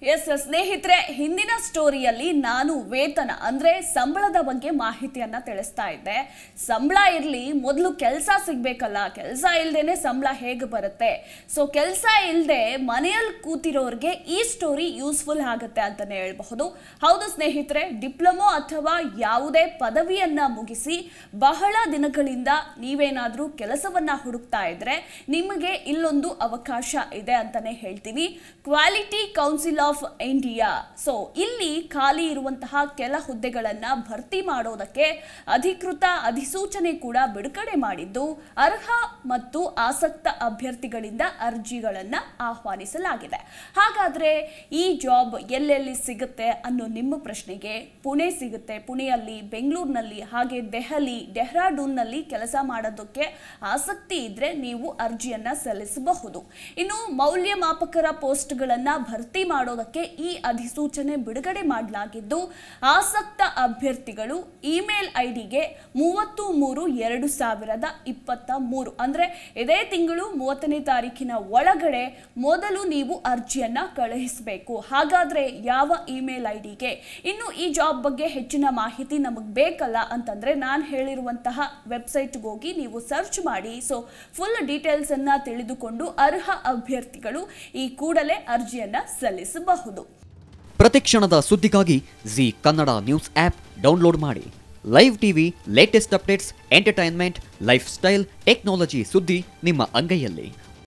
S ಸ್ನೇಹಿತರೆ ಹಿಂದಿನ ಸ್ಟೋರಿಯಲ್ಲಿ ನಾನು ವೇತನ ಅಂದ್ರೆ ಸಂಬಳದ ಬಗ್ಗೆ ಮಾಹಿತಿಯನ್ನ ತಿಳಿಸ್ತಾ ಇದ್ದೆ ಸಂಬಳ ಇರಲಿ ಮೊದಲು ಕೆಲಸ ಸಿಗ್ಬೇಕಲ್ಲ ಕೆಲಸ ಇಲ್ದೇನೆ ಸಂಬಳ ಹೇಗೆ ಬರುತ್ತೆ ಸೊ ಕೆಲಸ ಇಲ್ಲದೆ ಮನೆಯಲ್ಲಿ ಕೂತಿರೋರಿಗೆ ಈ ಸ್ಟೋರಿ ಯೂಸ್ಫುಲ್ ಆಗುತ್ತೆ ಅಂತಾನೆ ಹೇಳ್ಬಹುದು ಹೌದು ಸ್ನೇಹಿತರೆ ಡಿಪ್ಲೊಮೊ ಅಥವಾ ಯಾವುದೇ ಪದವಿಯನ್ನ ಮುಗಿಸಿ ಬಹಳ ದಿನಗಳಿಂದ ನೀವೇನಾದ್ರೂ ಕೆಲಸವನ್ನ ಹುಡುಕ್ತಾ ಇದ್ರೆ ನಿಮಗೆ ಇಲ್ಲೊಂದು ಅವಕಾಶ ಇದೆ ಅಂತಾನೆ ಹೇಳ್ತೀವಿ quality council of India so ಇಲ್ಲಿ ಖಾಲಿ ಇರುವಂತಹ ಕೆಲ ಹುದ್ದೆಗಳನ್ನ ಭರ್ತಿ ಮಾಡೋದಕ್ಕೆ ಅಧಿಕೃತ ಅಧಿಸೂಚನೆ ಕೂಡ ಬಿಡುಗಡೆ ಮಾಡಿದ್ದು ಅರ್ಹ ಮತ್ತು ಆಸಕ್ತ ಅಭ್ಯರ್ಥಿಗಳಿಂದ ಅರ್ಜಿಗಳನ್ನ ಆಹ್ವಾನಿಸಲಾಗಿದೆ ಹಾಗಾದ್ರೆ ಈ ಜಾಬ್ ಎಲ್ಲೆಲ್ಲಿ ಸಿಗುತ್ತೆ ಅನ್ನೋ ನಿಮ್ಮ ಪ್ರಶ್ನೆಗೆ ಪುಣೆ ಸಿಗುತ್ತೆ ಪುಣೆಯಲ್ಲಿ ಬೆಂಗಳೂರಿನಲ್ಲಿ ಹಾಗೆ ದೆಹಲಿ ಡೆಹ್ರಾಡೂನ್ನಲ್ಲಿ ಕೆಲಸ ಮಾಡೋದಕ್ಕೆ ಆಸಕ್ತಿ ಇದ್ರೆ ನೀವು ಅರ್ಜಿಯನ್ನ ಸಲ್ಲಿಸಬಹುದು ಇನ್ನು ಮೌಲ್ಯಮಾಪಕರ ಪೋಸ್ಟ್ಗಳನ್ನ ಭರ್ತಿ ಮಾಡೋದಕ್ಕೆ ಈ ಅಧಿಸೂಚನೆ ಬಿಡುಗಡೆ ಮಾಡಲಾಗಿದ್ದು ಆಸಕ್ತ ಅಭ್ಯರ್ಥಿಗಳು ಇಮೇಲ್ ಐಡಿಗೆ ಮೂವತ್ತು ಮೂರು ಎರಡು ಸಾವಿರದ ಇಪ್ಪತ್ತ ಮೂರು ಅಂದ್ರೆ ಇದೇ ತಿಂಗಳು ಮೂವತ್ತನೇ ತಾರೀಕಿನ ಒಳಗಡೆ ಮೊದಲು ನೀವು ಅರ್ಜಿಯನ್ನ ಕಳುಹಿಸಬೇಕು ಹಾಗಾದ್ರೆ ಯಾವ ಇಮೇಲ್ ಐಡಿಗೆ ಇನ್ನು ಈ ಜಾಬ್ ಬಗ್ಗೆ ಹೆಚ್ಚಿನ ಮಾಹಿತಿ ನಮಗೆ ಬೇಕಲ್ಲ ಅಂತಂದ್ರೆ ನಾನು ಹೇಳಿರುವಂತಹ ವೆಬ್ಸೈಟ್ಗೆ ಹೋಗಿ ನೀವು ಸರ್ಚ್ ಮಾಡಿ ಸೊ ಫುಲ್ ಡೀಟೇಲ್ಸ್ ಅನ್ನ ತಿಳಿದುಕೊಂಡು ಅರ್ಹ ಅಭ್ಯರ್ಥಿಗಳು ಈ ಕೂಡಲೇ ಅರ್ಜಿಯನ್ನ ಸಲ್ಲಿಸಬಹುದು ಪ್ರತಿಕ್ಷಣದ ಸುದ್ದಿಗಾಗಿ Zee Kannada news app download ಮಾಡಿ live TV latest updates entertainment lifestyle technology ಸುದ್ದಿ ನಿಮ್ಮ ಅಂಗೈಯಲ್ಲಿ